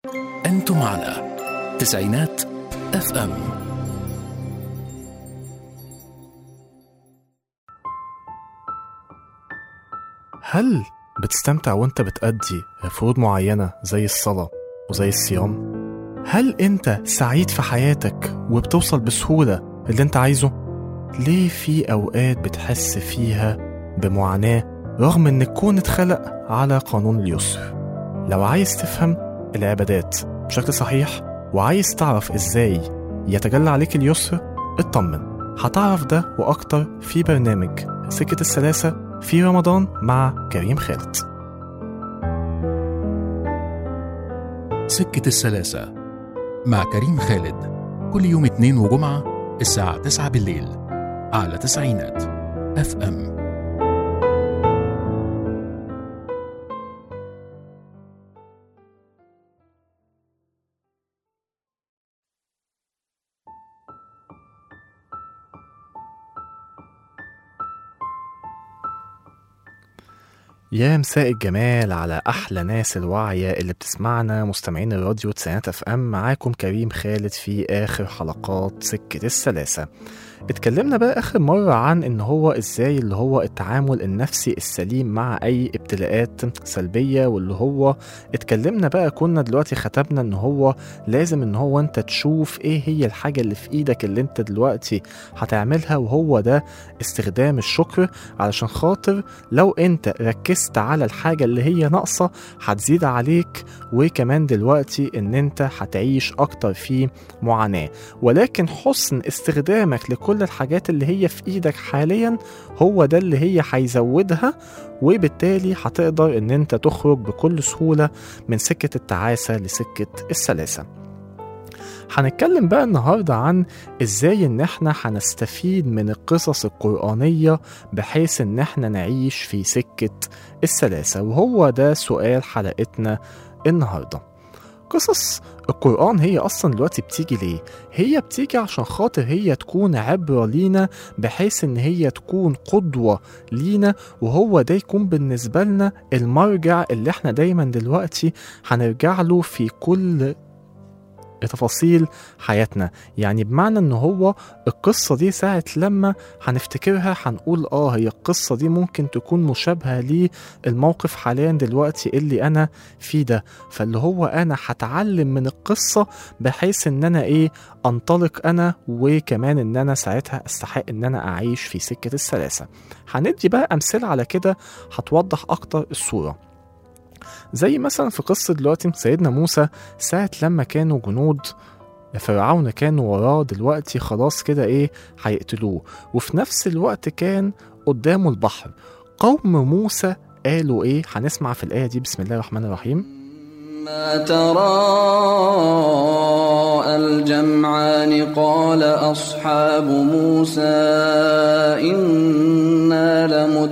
أنتم على تسعينات اف ام هل بتستمتع وانت بتأدي فروض معينة زي الصلاة وزي الصيام؟ هل انت سعيد في حياتك وبتوصل بسهولة اللي انت عايزه؟ ليه في أوقات بتحس فيها بمعاناة رغم ان الكون اتخلق على قانون اليسر؟ لو عايز تفهم العبادات بشكل صحيح وعايز تعرف ازاي يتجلى عليك اليسر اطمن هتعرف ده وأكتر في برنامج سكة السلاسة في رمضان مع كريم خالد سكة السلاسة مع كريم خالد كل يوم اثنين وجمعة الساعة 9 بالليل على تسعينات اف ام يا مساء الجمال على أحلى ناس الواعية اللي بتسمعنا مستمعين الراديو تسعينات اف ام معاكم كريم خالد في آخر حلقات سكة السلاسة اتكلمنا بقى آخر مرة عن إن هو إزاي اللي هو التعامل النفسي السليم مع أي ابتلاءات سلبية واللي هو اتكلمنا بقى كنا دلوقتي ختمنا إن هو لازم إن هو أنت تشوف إيه هي الحاجة اللي في إيدك اللي أنت دلوقتي هتعملها وهو ده استخدام الشكر علشان خاطر لو أنت ركزت على الحاجة اللي هي ناقصة هتزيد عليك وكمان دلوقتي إن أنت هتعيش أكتر في معاناة ولكن حسن استخدامك لكل الحاجات اللي هي في ايدك حاليا هو ده اللي هي هيزودها وبالتالي هتقدر ان انت تخرج بكل سهولة من سكة التعاسة لسكة السلاسة هنتكلم بقى النهاردة عن ازاي ان احنا هنستفيد من القصص القرآنية بحيث ان احنا نعيش في سكة السلاسة وهو ده سؤال حلقتنا النهارده قصص القرآن هي أصلا دلوقتي بتيجي ليه؟ هي بتيجي عشان خاطر هي تكون عبرة لينا بحيث إن هي تكون قدوة لينا وهو ده يكون بالنسبة لنا المرجع اللي احنا دايما دلوقتي هنرجع له في كل تفاصيل حياتنا يعني بمعنى ان هو القصة دي ساعة لما هنفتكرها هنقول اه هي القصة دي ممكن تكون مشابهة للموقف حاليا دلوقتي اللي انا فيه ده فاللي هو انا هتعلم من القصة بحيث ان انا ايه انطلق انا وكمان ان انا ساعتها استحق ان انا اعيش في سكة السلاسة هندي بقى امثلة على كده هتوضح اكتر الصورة زي مثلا في قصة دلوقتي سيدنا موسى ساعة لما كانوا جنود فرعون كانوا وراه دلوقتي خلاص كده ايه هيقتلوه وفي نفس الوقت كان قدامه البحر قوم موسى قالوا ايه هنسمع في الآية دي بسم الله الرحمن الرحيم ما تراءى الجمعان قال أصحاب موسى إنا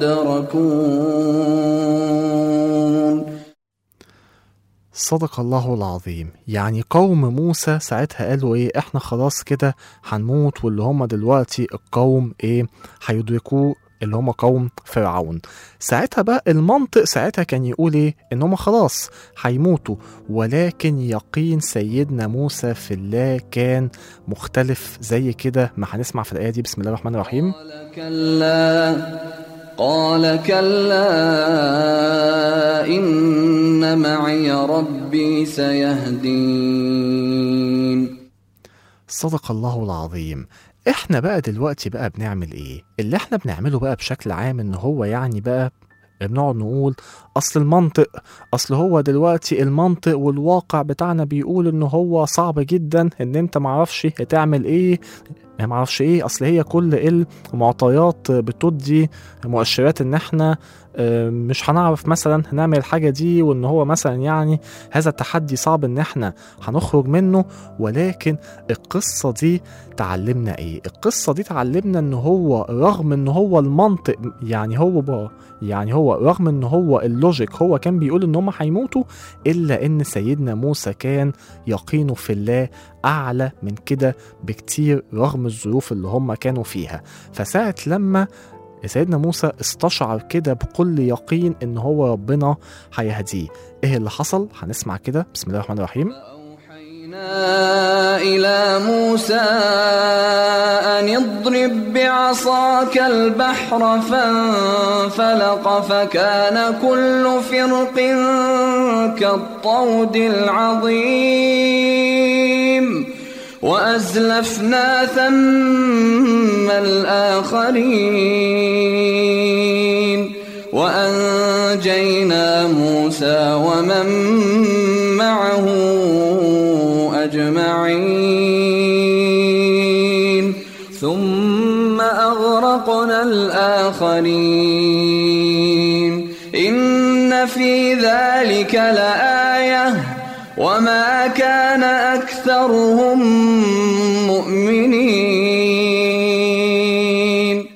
لمدركون صدق الله العظيم يعني قوم موسى ساعتها قالوا ايه احنا خلاص كده هنموت واللي هم دلوقتي القوم ايه هيدركوه اللي هم قوم فرعون ساعتها بقى المنطق ساعتها كان يقول ايه ان هم خلاص هيموتوا ولكن يقين سيدنا موسى في الله كان مختلف زي كده ما هنسمع في الايه دي بسم الله الرحمن الرحيم قال كلا قال كلا إن معي ربي سيهدين صدق الله العظيم احنا بقى دلوقتي بقى بنعمل ايه اللي احنا بنعمله بقى بشكل عام ان هو يعني بقى بنقعد نقول اصل المنطق اصل هو دلوقتي المنطق والواقع بتاعنا بيقول ان هو صعب جدا ان انت معرفش هتعمل ايه معرفش ايه اصل هي كل المعطيات بتدي مؤشرات ان احنا آه، مش هنعرف مثلا نعمل الحاجة دي وان هو مثلا يعني هذا التحدي صعب ان احنا هنخرج منه ولكن القصة دي تعلمنا ايه القصة دي تعلمنا ان هو رغم ان هو المنطق يعني هو بقى يعني هو رغم ان هو اللوجيك هو كان بيقول ان هم هيموتوا الا ان سيدنا موسى كان يقينه في الله اعلى من كده بكتير رغم الظروف اللي هم كانوا فيها فساعة لما سيدنا موسى استشعر كده بكل يقين ان هو ربنا هيهديه ايه اللي حصل هنسمع كده بسم الله الرحمن الرحيم أوحينا إلى موسى أن اضرب بعصاك البحر فانفلق فكان كل فرق كالطود العظيم وأزلفنا ثم الآخرين وأنجينا موسى ومن معه أجمعين ثم أغرقنا الآخرين إن في ذلك لآية وما كان أكثرهم مؤمنين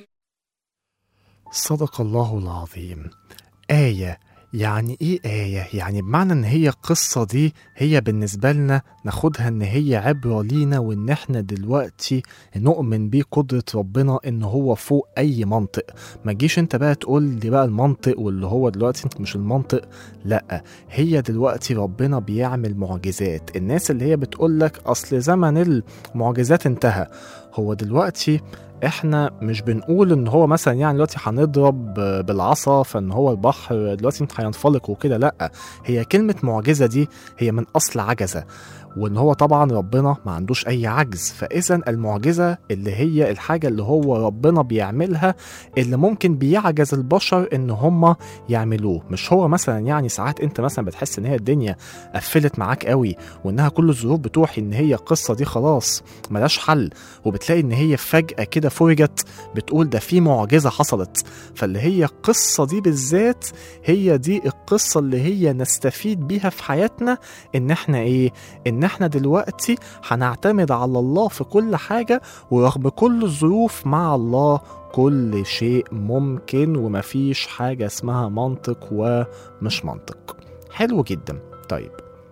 صدق الله العظيم آية يعني ايه آية؟ يعني بمعنى ان هي القصة دي هي بالنسبة لنا ناخدها ان هي عبرة لينا وان احنا دلوقتي نؤمن بيه قدرة ربنا ان هو فوق اي منطق ما تجيش انت بقى تقول لي بقى المنطق واللي هو دلوقتي مش المنطق لا هي دلوقتي ربنا بيعمل معجزات الناس اللي هي بتقول لك اصل زمن المعجزات انتهى هو دلوقتي احنا مش بنقول ان هو مثلا يعني دلوقتي هنضرب بالعصا فان هو البحر دلوقتي هينفلق وكده لا هي كلمة معجزة دي هي من اصل عجزة وان هو طبعا ربنا ما عندوش اي عجز فاذا المعجزة اللي هي الحاجة اللي هو ربنا بيعملها اللي ممكن بيعجز البشر ان هم يعملوه مش هو مثلا يعني ساعات انت مثلا بتحس ان هي الدنيا قفلت معاك قوي وانها كل الظروف بتوحي ان هي القصة دي خلاص ملاش حل وبتلاقي ان هي فجأة كده فرجت بتقول ده في معجزة حصلت فاللي هي القصة دي بالذات هي دي القصة اللي هي نستفيد بيها في حياتنا ان احنا ايه ان احنا دلوقتي هنعتمد على الله في كل حاجة ورغم كل الظروف مع الله كل شيء ممكن ومفيش حاجة اسمها منطق ومش منطق حلو جدا طيب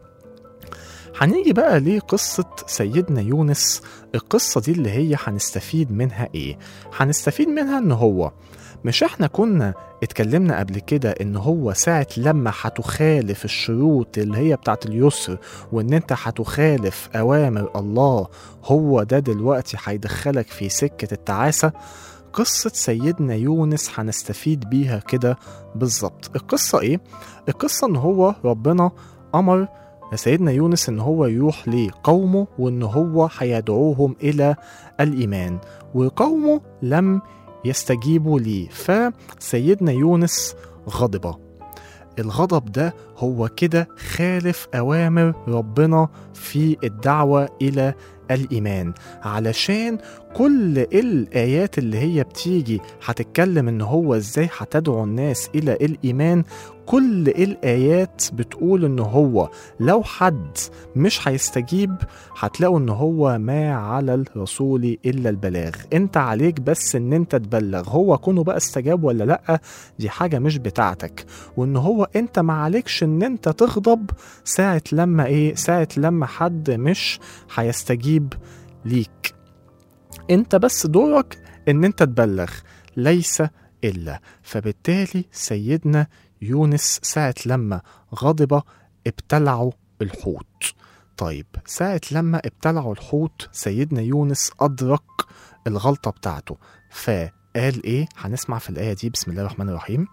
هنيجي بقى لقصة سيدنا يونس القصة دي اللي هي هنستفيد منها ايه هنستفيد منها ان هو مش احنا كنا اتكلمنا قبل كده ان هو ساعة لما هتخالف الشروط اللي هي بتاعت اليسر وان انت هتخالف اوامر الله هو ده دلوقتي هيدخلك في سكة التعاسة قصة سيدنا يونس هنستفيد بيها كده بالظبط القصة ايه؟ القصة ان هو ربنا امر سيدنا يونس ان هو يروح لقومه وان هو هيدعوهم الى الايمان وقومه لم يستجيبوا ليه فسيدنا يونس غضب الغضب ده هو كده خالف اوامر ربنا في الدعوه الى الايمان علشان كل الايات اللي هي بتيجي هتتكلم ان هو ازاي هتدعو الناس الى الايمان كل الايات بتقول ان هو لو حد مش هيستجيب هتلاقوا ان هو ما على الرسول الا البلاغ انت عليك بس ان انت تبلغ هو كونه بقى استجاب ولا لا دي حاجه مش بتاعتك وان هو انت ما عليكش ان انت تغضب ساعه لما ايه ساعه لما حد مش هيستجيب ليك انت بس دورك ان انت تبلغ ليس الا فبالتالي سيدنا يونس ساعة لما غضب ابتلعوا الحوت طيب ساعة لما ابتلعوا الحوت سيدنا يونس أدرك الغلطة بتاعته فقال إيه هنسمع في الآية دي بسم الله الرحمن الرحيم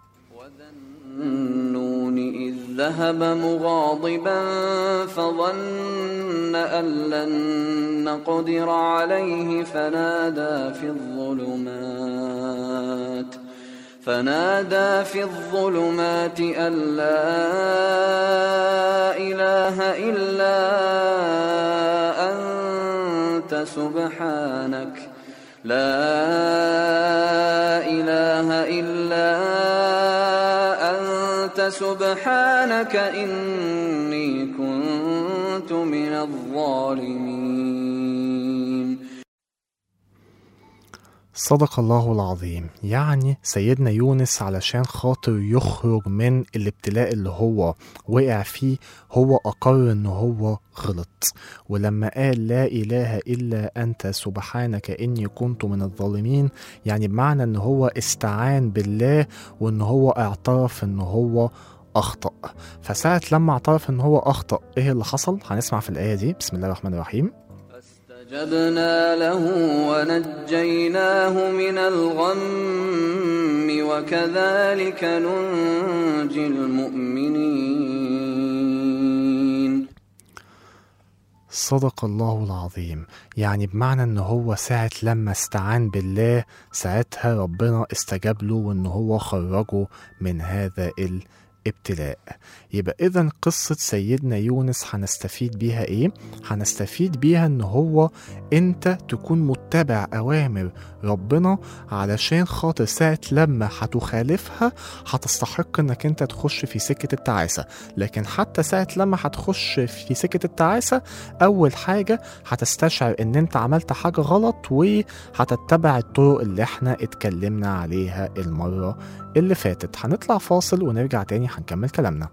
النون إذ ذهب مغاضبا فظن أن لن نقدر عليه فنادى في الظلمات فنادى في الظلمات أن لا إله إلا أنت سبحانك لا إله إلا أنت سبحانك إني كنت من الظالمين صدق الله العظيم يعني سيدنا يونس علشان خاطر يخرج من الابتلاء اللي هو وقع فيه هو أقر إن هو غلط ولما قال لا إله إلا أنت سبحانك إني كنت من الظالمين يعني بمعنى إن هو استعان بالله وإن هو اعترف إن هو أخطأ فساعة لما اعترف إن هو أخطأ إيه اللي حصل هنسمع في الآية دي بسم الله الرحمن الرحيم فاستجبنا له ونجيناه من الغم وكذلك ننجي المؤمنين صدق الله العظيم يعني بمعنى ان هو ساعة لما استعان بالله ساعتها ربنا استجاب له وان هو خرجه من هذا الابتلاء يبقى اذا قصة سيدنا يونس هنستفيد بيها ايه هنستفيد بيها ان هو انت تكون متبع اوامر ربنا علشان خاطر ساعة لما هتخالفها هتستحق انك انت تخش في سكة التعاسة لكن حتى ساعة لما هتخش في سكة التعاسة أول حاجة هتستشعر إن أنت عملت حاجة غلط وهتتبع الطرق اللي احنا اتكلمنا عليها المرة اللي فاتت هنطلع فاصل ونرجع تاني هنكمل كلامنا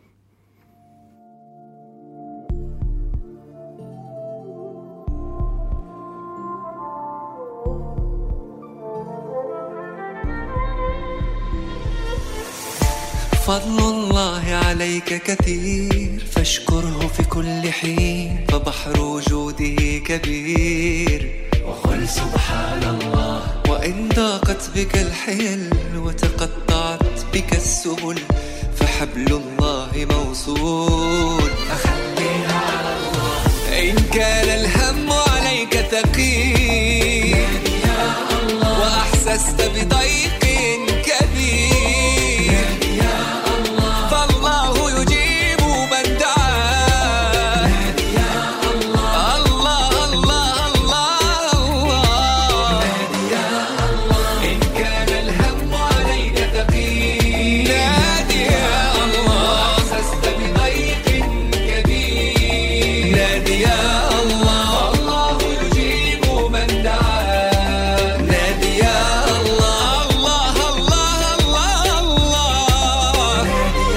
فضل الله عليك كثير فاشكره في كل حين فبحر جوده كبير وقل سبحان الله وإن ضاقت بك الحيل وتقطعت بك السبل فحبل الله موصول فخليها على الله إن كان الهم عليك ثقيل وأحسست بضيق كبير فالله يجيب من دعاه الله الله الله الله إن كان الهم عليك ثقيل نادي يا الله أحسست بضيق كبير نادي يا الله الله يجيب من دعاه نادي يا الله الله الله الله الله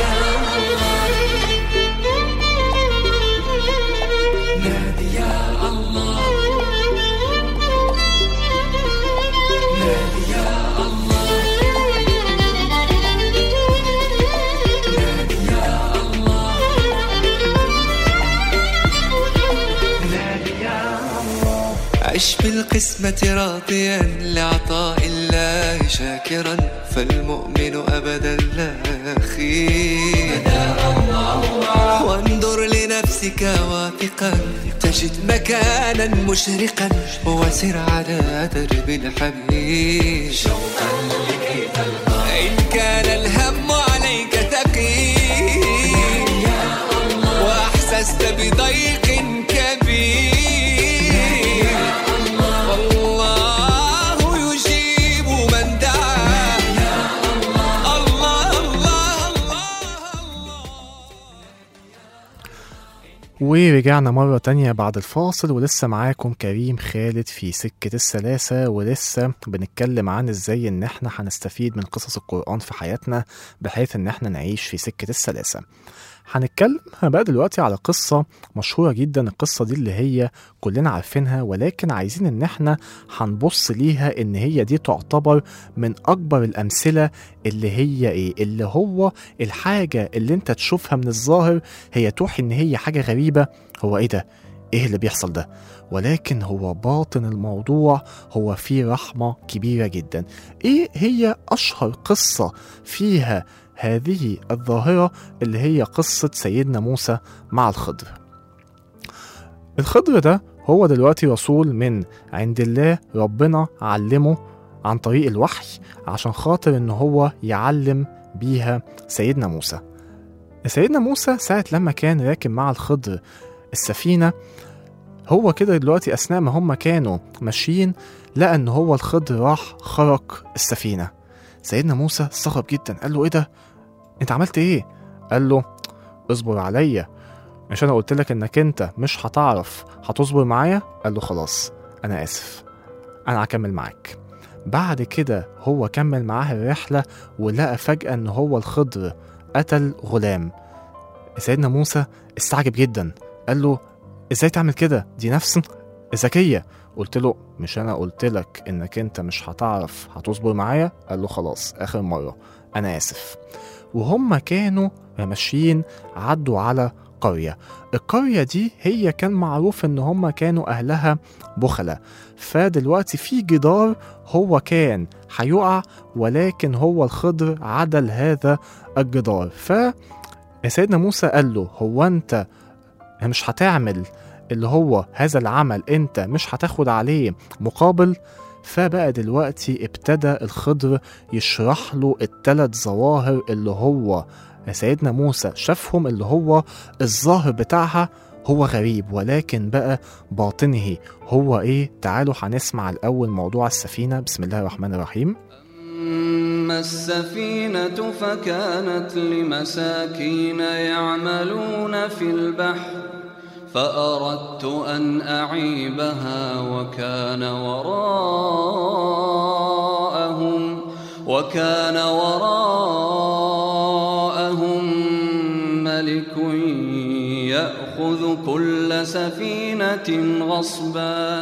نادي يا الله نادي يا الله نادي يا الله نادي يا الله عش بالقسمة راضيا لعطاء الله شاكرا فالمؤمن أبدا لا يخيب وانظر لنفسك واثقا تجد مكانا مشرقا وسر على درب الحبيب شوقا لكي تلقى إن كان الهم عليك ثقيل وأحسست بضيق كبير والله يجيب من دعاه الله الله الله ورجعنا مرة تانية بعد الفاصل ولسه معاكم كريم خالد في سكة السلاسة ولسه بنتكلم عن ازاي ان احنا هنستفيد من قصص القرآن في حياتنا بحيث ان احنا نعيش في سكة السلاسة هنتكلم بقى دلوقتي على قصة مشهورة جدا القصة دي اللي هي كلنا عارفينها ولكن عايزين ان احنا هنبص ليها ان هي دي تعتبر من اكبر الامثلة اللي هي ايه اللي هو الحاجة اللي انت تشوفها من الظاهر هي توحي ان هي حاجة غريبة هو ايه ده ايه اللي بيحصل ده ولكن هو باطن الموضوع هو فيه رحمة كبيرة جدا ايه هي اشهر قصة فيها هذه الظاهرة اللي هي قصة سيدنا موسى مع الخضر الخضر ده هو دلوقتي رسول من عند الله ربنا علمه عن طريق الوحي عشان خاطر ان هو يعلم بيها سيدنا موسى سيدنا موسى ساعة لما كان راكب مع الخضر السفينة هو كده دلوقتي أثناء ما هم كانوا ماشيين لقى إن هو الخضر راح خرق السفينة سيدنا موسى استغرب جدا قال له إيه ده؟ أنت عملت إيه؟ قال له اصبر عليا مش أنا قلت لك إنك أنت مش هتعرف هتصبر معايا؟ قال له خلاص أنا آسف أنا هكمل معاك بعد كده هو كمل معاه الرحلة ولقى فجأة إن هو الخضر قتل غلام سيدنا موسى استعجب جدا قال له ازاي تعمل كده دي نفس ذكية قلت له مش انا قلت لك انك انت مش هتعرف هتصبر معايا قال له خلاص اخر مرة انا اسف وهم كانوا ماشيين عدوا على قرية القرية دي هي كان معروف ان هم كانوا اهلها بخلة فدلوقتي في جدار هو كان هيقع ولكن هو الخضر عدل هذا الجدار ف سيدنا موسى قال له هو انت مش هتعمل اللي هو هذا العمل انت مش هتاخد عليه مقابل فبقى دلوقتي ابتدى الخضر يشرح له التلات ظواهر اللي هو سيدنا موسى شافهم اللي هو الظاهر بتاعها هو غريب ولكن بقى باطنه هو ايه تعالوا هنسمع الاول موضوع السفينه بسم الله الرحمن الرحيم أما السفينة فكانت لمساكين يعملون في البحر فأردت أن أعيبها وكان وراءهم وكان وراءهم ملك يأخذ كل سفينة غصباً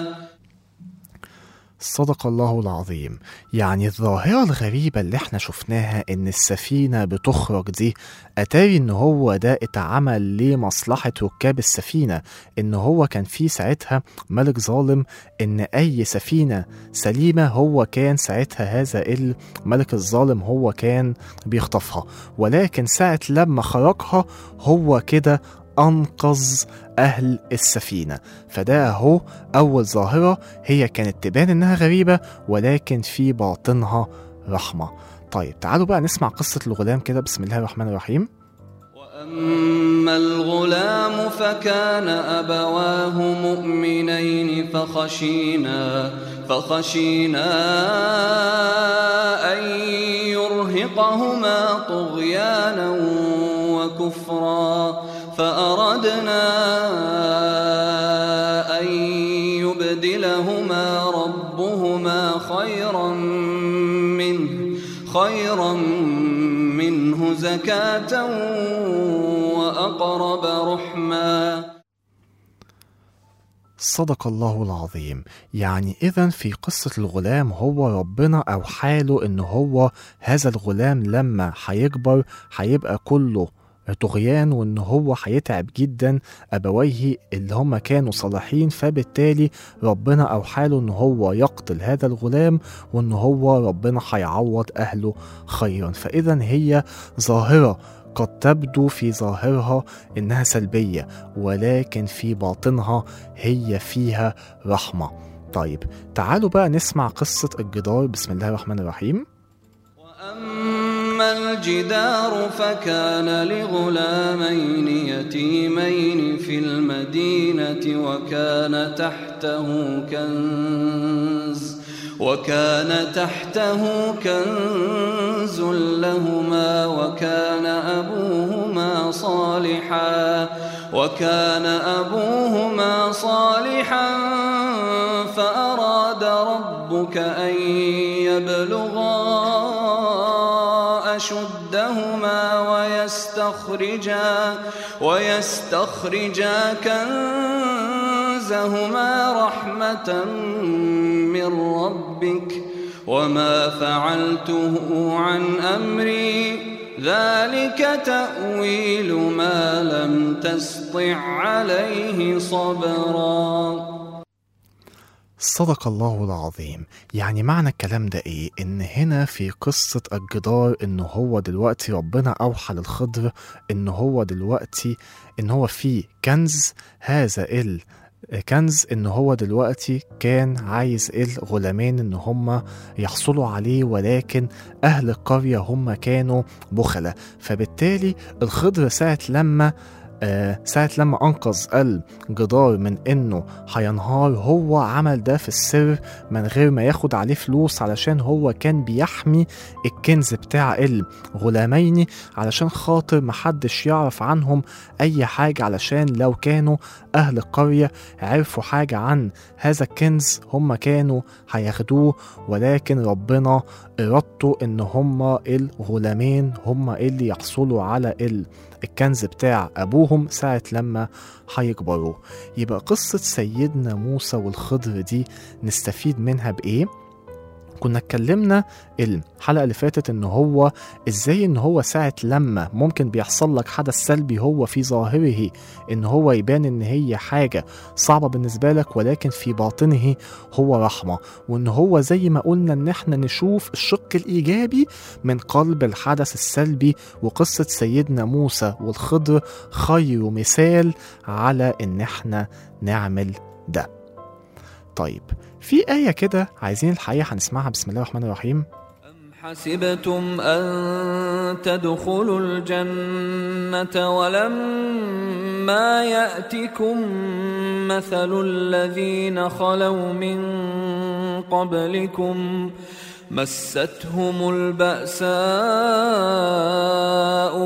صدق الله العظيم يعني الظاهرة الغريبة اللي احنا شفناها ان السفينة بتخرج دي اتاري ان هو ده اتعمل لمصلحة ركاب السفينة ان هو كان في ساعتها ملك ظالم ان اي سفينة سليمة هو كان ساعتها هذا الملك الظالم هو كان بيخطفها ولكن ساعة لما خرجها هو كده أنقذ أهل السفينة فده أهو أول ظاهرة هي كانت تبان إنها غريبة ولكن في باطنها رحمة طيب تعالوا بقى نسمع قصة الغلام كده بسم الله الرحمن الرحيم وأما الغلام فكان أبواه مؤمنين فخشينا فخشينا أن يرهقهما طغيانا وكفرا فأردنا أن يبدلهما ربهما خيرا منه خيرا منه زكاة وأقرب رحما صدق الله العظيم يعني إذا في قصة الغلام هو ربنا أوحى له إن هو هذا الغلام لما هيكبر هيبقى كله طغيان وإن هو هيتعب جدا أبويه اللي هم كانوا صالحين فبالتالي ربنا أوحى له إن هو يقتل هذا الغلام وإن هو ربنا هيعوض أهله خيرا فإذا هي ظاهرة قد تبدو في ظاهرها انها سلبيه ولكن في باطنها هي فيها رحمه طيب تعالوا بقى نسمع قصه الجدار بسم الله الرحمن الرحيم وأما الجدار فكان لغلامين يتيمين في المدينة وكان تحته كنز وكان تحته كنز لهما وكان أبوهما صالحا وكان أبوهما صالحا فأراد ربك أن يبلغا أشدهما ويستخرجا ويستخرجا كنزهما رحمة من ربك وما فعلته عن أمري ذلك تأويل ما لم تسطع عليه صبرا صدق الله العظيم يعني معنى الكلام ده ايه ان هنا في قصة الجدار ان هو دلوقتي ربنا اوحى للخضر ان هو دلوقتي ان هو في كنز هذا ال كنز ان هو دلوقتي كان عايز الغلامين ان هم يحصلوا عليه ولكن اهل القرية هم كانوا بخلة فبالتالي الخضر ساعة لما آه ساعة لما أنقذ الجدار من إنه هينهار هو عمل ده في السر من غير ما ياخد عليه فلوس علشان هو كان بيحمي الكنز بتاع الغلامين علشان خاطر محدش يعرف عنهم أي حاجة علشان لو كانوا أهل القرية عرفوا حاجة عن هذا الكنز هم كانوا هياخدوه ولكن ربنا إرادته إن هما الغلامين هما اللي يحصلوا على ال- الكنز بتاع أبوهم ساعة لما هيكبروا يبقى قصة سيدنا موسى والخضر دي نستفيد منها بإيه؟ كنا اتكلمنا الحلقة اللي فاتت ان هو ازاي ان هو ساعة لما ممكن بيحصل لك حدث سلبي هو في ظاهره ان هو يبان ان هي حاجة صعبة بالنسبة لك ولكن في باطنه هو رحمة وان هو زي ما قلنا ان احنا نشوف الشق الايجابي من قلب الحدث السلبي وقصة سيدنا موسى والخضر خير مثال على ان احنا نعمل ده طيب في آية كده عايزين الحقيقة هنسمعها بسم الله الرحمن الرحيم أم حسبتم أن تدخلوا الجنة ولما يأتكم مثل الذين خلوا من قبلكم مستهم البأساء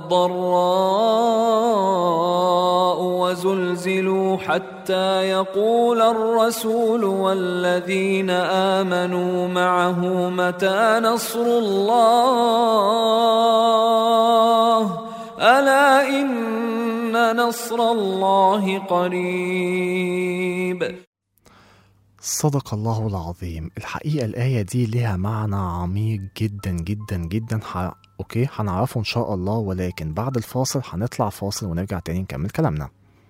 والضراء وزلزلوا حتى يقول الرسول والذين آمنوا معه متى نصر الله ألا إن نصر الله قريب صدق الله العظيم الحقيقة الآية دي لها معنى عميق جدا جدا جدا ح... أوكي هنعرفه إن شاء الله ولكن بعد الفاصل هنطلع فاصل ونرجع تاني نكمل كلامنا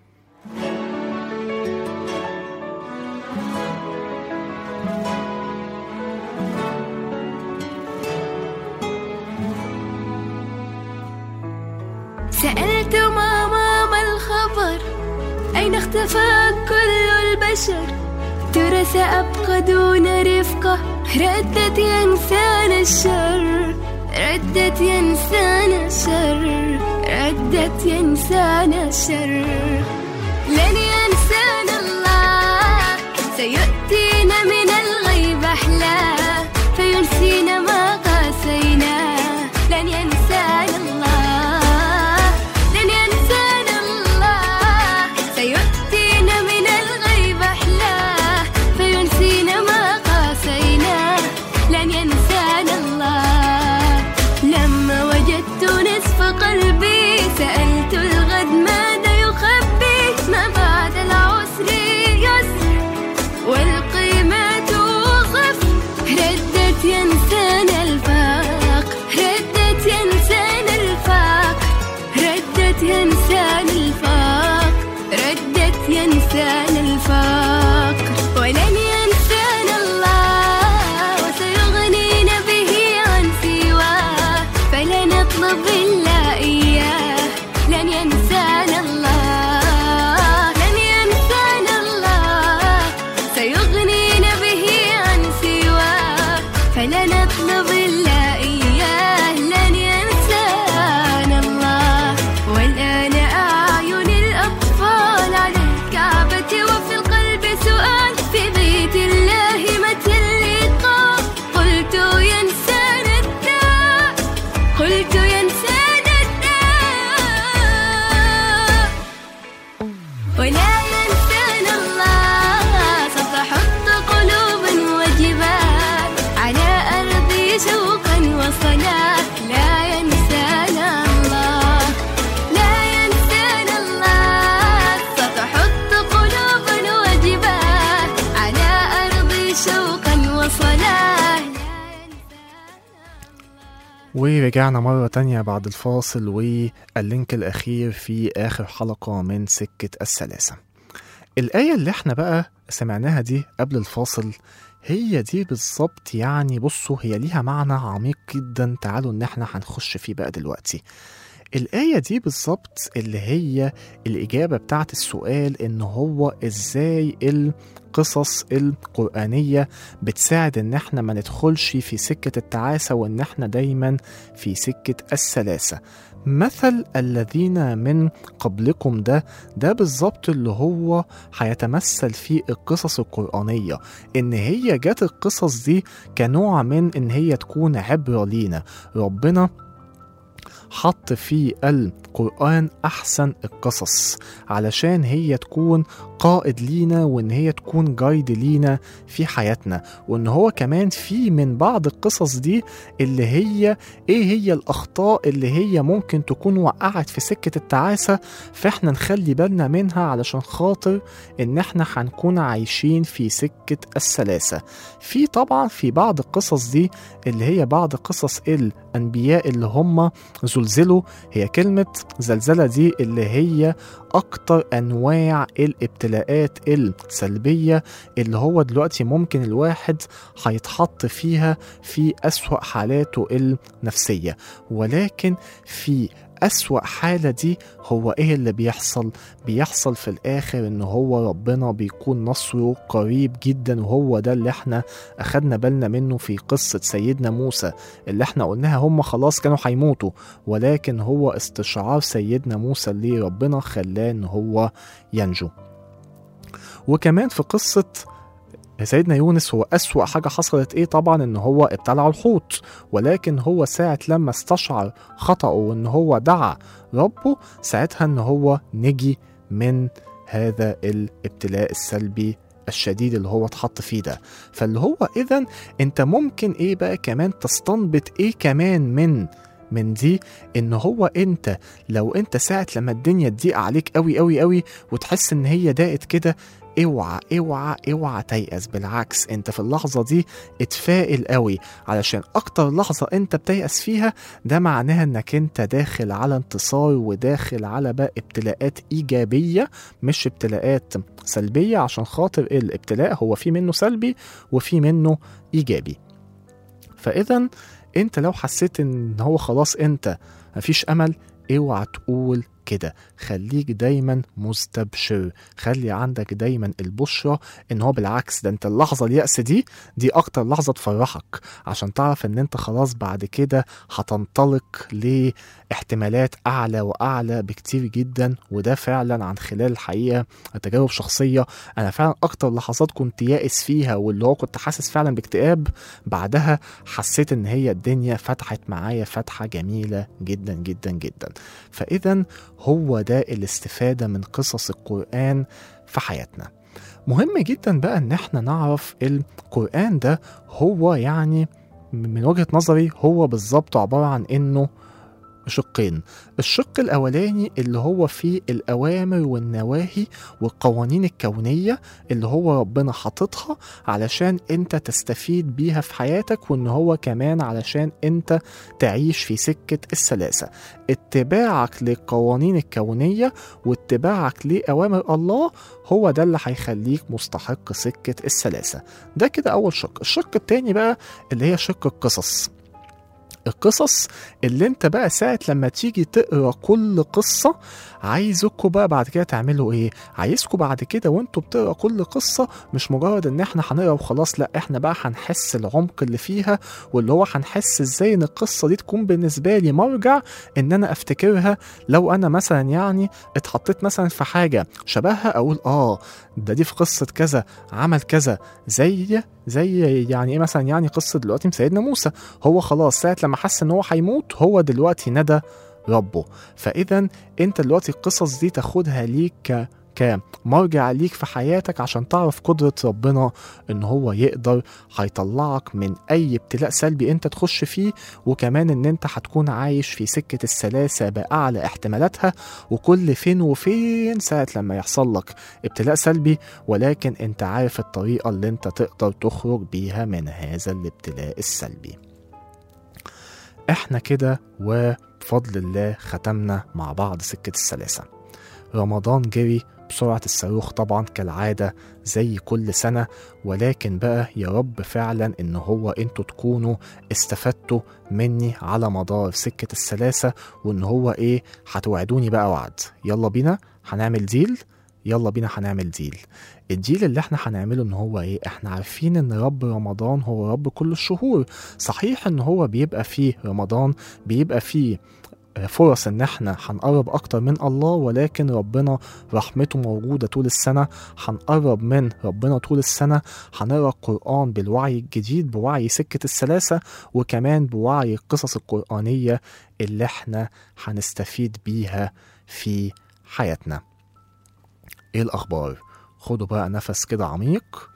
سألت ماما ما الخبر أين اختفى كل البشر ترى سأبقى دون رفقة ردت يا إنسان الشر ردت يا إنسان الشر ردت يا إنسان الشر لن ينسانا الله سيؤتينا من الغيب أحلى فينسينا ما قاسينا لن ينسانا الله لن ينسانا الله سيؤتينا من الغيب أحلى فينسينا ما قاسينا لن ينسانا الله لما وجدت نصف قلبي سألت الغد ماذا يخبي ما بعد العسر يسر والقيمة توصف ردت ينسان الفاق ردت ينسان الفاق ردت ينسان الفاق ردت ينسان الفاق ولن ينسانا الله وسيغنينا به عن سواه فلا نطلب إلا إياه لن ينسانا الله لن ينسانا الله سيغنينا به عن سواه فلا نطلب إلا إياه لن ينسانا الله والآن أعين الأطفال على الكعبة وفي القلب سؤال في بيت الله متى اللقاء قلت ينسانا الداء قلت ينسانا الداء ولا ينسانا الله سوف أحط قلوبا وجبال على أرضي شوقا وصلاة لا ينسانا الله لا ينسانا الله سوف أحط قلوبا وجبال على أرضي شوقا وصلاة لا ينسانا ورجعنا مرة تانية بعد الفاصل واللينك الأخير في آخر حلقة من سكة السلاسة الآية اللي احنا بقى سمعناها دي قبل الفاصل هي دي بالظبط يعني بصوا هي ليها معنى عميق جدا تعالوا ان احنا هنخش فيه بقى دلوقتي الآية دي بالظبط اللي هي الإجابة بتاعت السؤال إن هو إزاي القصص القرآنية بتساعد إن إحنا ما ندخلش في سكة التعاسة وإن إحنا دايما في سكة السلاسة مثل الذين من قبلكم ده ده بالظبط اللي هو هيتمثل في القصص القرآنية إن هي جت القصص دي كنوع من إن هي تكون عبرة لينا ربنا حط في القرآن أحسن القصص علشان هي تكون قائد لينا وإن هي تكون جايد لينا في حياتنا وإن هو كمان في من بعض القصص دي اللي هي إيه هي الأخطاء اللي هي ممكن تكون وقعت في سكة التعاسة فإحنا نخلي بالنا منها علشان خاطر إن إحنا هنكون عايشين في سكة السلاسة في طبعا في بعض القصص دي اللي هي بعض قصص الأنبياء اللي هم زلزلوا هي كلمة زلزلة دي اللي هي أكتر أنواع الابتلاءات السلبية اللي هو دلوقتي ممكن الواحد هيتحط فيها في أسوأ حالاته النفسية ولكن في أسوأ حالة دي هو إيه اللي بيحصل؟ بيحصل في الآخر إن هو ربنا بيكون نصره قريب جدا وهو ده اللي إحنا أخدنا بالنا منه في قصة سيدنا موسى اللي إحنا قلناها هم خلاص كانوا هيموتوا ولكن هو استشعار سيدنا موسى اللي ربنا خلاه إن هو ينجو وكمان في قصة سيدنا يونس هو أسوأ حاجة حصلت إيه طبعا إن هو ابتلع الحوت ولكن هو ساعة لما استشعر خطأه وإن هو دعا ربه ساعتها إن هو نجي من هذا الابتلاء السلبي الشديد اللي هو اتحط فيه ده فاللي هو إذا أنت ممكن إيه بقى كمان تستنبط إيه كمان من من دي ان هو انت لو انت ساعة لما الدنيا تضيق عليك قوي قوي قوي وتحس ان هي ضاقت كده اوعى اوعى اوعى تيأس بالعكس انت في اللحظة دي اتفائل قوي علشان اكتر لحظة انت بتيأس فيها ده معناها انك انت داخل على انتصار وداخل على بقى ابتلاءات ايجابية مش ابتلاءات سلبية عشان خاطر الابتلاء هو في منه سلبي وفي منه ايجابي فاذا انت لو حسيت ان هو خلاص انت مفيش امل اوعى تقول كده خليك دايما مستبشر خلي عندك دايما البشرة ان هو بالعكس ده انت اللحظة اليأس دي دي اكتر لحظة تفرحك عشان تعرف ان انت خلاص بعد كده هتنطلق لاحتمالات اعلى واعلى بكتير جدا وده فعلا عن خلال الحقيقة تجارب شخصية انا فعلا اكتر لحظات كنت يائس فيها واللي هو كنت حاسس فعلا باكتئاب بعدها حسيت ان هي الدنيا فتحت معايا فتحة جميلة جدا جدا جدا فاذا هو ده الاستفادة من قصص القرآن في حياتنا مهم جدا بقى ان احنا نعرف القرآن ده هو يعني من وجهة نظري هو بالظبط عبارة عن انه شقين الشق الأولاني اللي هو فيه الأوامر والنواهي والقوانين الكونية اللي هو ربنا حاططها علشان انت تستفيد بيها في حياتك وان هو كمان علشان انت تعيش في سكة السلاسة اتباعك للقوانين الكونية واتباعك لأوامر الله هو ده اللي هيخليك مستحق سكة السلاسة ده كده أول شق الشق التاني بقى اللي هي شق القصص القصص اللي انت بقى ساعة لما تيجي تقرا كل قصة عايزكم بقى بعد كده تعملوا ايه عايزكم بعد كده وانتوا بتقرا كل قصة مش مجرد ان احنا هنقرا وخلاص لا احنا بقى هنحس العمق اللي فيها واللي هو هنحس ازاي ان القصة دي تكون بالنسبة لي مرجع ان انا افتكرها لو انا مثلا يعني اتحطيت مثلا في حاجة شبهها اقول اه ده دي في قصة كذا عمل كذا زي زي يعني ايه مثلا يعني قصة دلوقتي سيدنا موسى هو خلاص ساعة لما حس ان هو هيموت هو دلوقتي ندى ربه فاذا انت دلوقتي القصص دي تاخدها ليك ك كمرجع ليك في حياتك عشان تعرف قدرة ربنا ان هو يقدر هيطلعك من اي ابتلاء سلبي انت تخش فيه وكمان ان انت هتكون عايش في سكة السلاسة بأعلى احتمالاتها وكل فين وفين ساعة لما يحصل لك ابتلاء سلبي ولكن انت عارف الطريقة اللي انت تقدر تخرج بيها من هذا الابتلاء السلبي احنا كده وبفضل الله ختمنا مع بعض سكة السلاسة رمضان جري بسرعة الصاروخ طبعا كالعادة زي كل سنة ولكن بقى يا رب فعلا ان هو انتوا تكونوا استفدتوا مني على مدار سكة السلاسة وان هو ايه هتوعدوني بقى وعد يلا بينا هنعمل ديل يلا بينا هنعمل ديل الديل اللي احنا هنعمله ان هو ايه احنا عارفين ان رب رمضان هو رب كل الشهور صحيح ان هو بيبقى فيه رمضان بيبقى فيه فرص ان احنا هنقرب اكتر من الله ولكن ربنا رحمته موجوده طول السنه هنقرب من ربنا طول السنه هنقرا القران بالوعي الجديد بوعي سكه السلاسه وكمان بوعي القصص القرانيه اللي احنا هنستفيد بيها في حياتنا ايه الاخبار خدوا بقى نفس كده عميق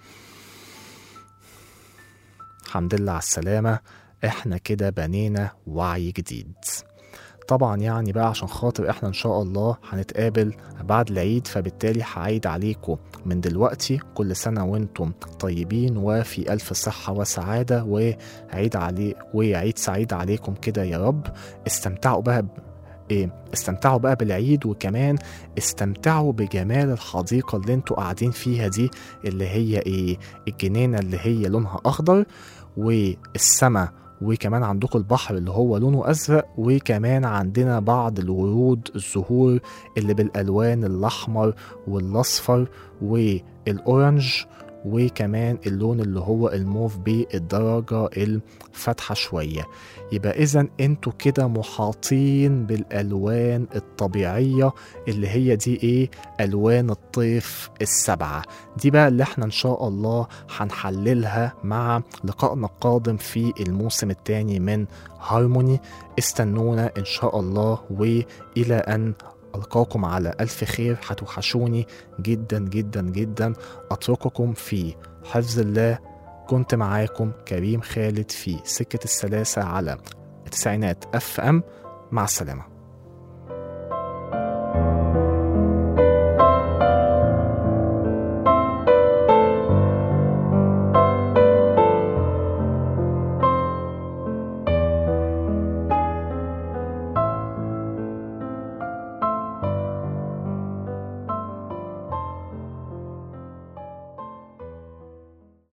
الحمد لله على السلامه احنا كده بنينا وعي جديد طبعا يعني بقى عشان خاطر احنا ان شاء الله هنتقابل بعد العيد فبالتالي هعيد عليكم من دلوقتي كل سنة وانتم طيبين وفي ألف صحة وسعادة وعيد علي وعيد سعيد عليكم كده يا رب استمتعوا بقى ب... ايه استمتعوا بقى بالعيد وكمان استمتعوا بجمال الحديقة اللي انتوا قاعدين فيها دي اللي هي ايه الجنينة اللي هي لونها اخضر والسما وكمان عندكم البحر اللي هو لونه أزرق وكمان عندنا بعض الورود الزهور اللي بالألوان الأحمر والأصفر والأورنج وكمان اللون اللي هو الموف بالدرجة الفاتحة شوية يبقى إذا انتوا كده محاطين بالألوان الطبيعية اللي هي دي إيه ألوان الطيف السبعة دي بقى اللي احنا إن شاء الله هنحللها مع لقائنا القادم في الموسم الثاني من هارموني استنونا إن شاء الله وإلى أن ألقاكم على ألف خير هتوحشوني جدا جدا جدا أترككم في حفظ الله كنت معاكم كريم خالد في سكة السلاسة على التسعينات اف ام مع السلامه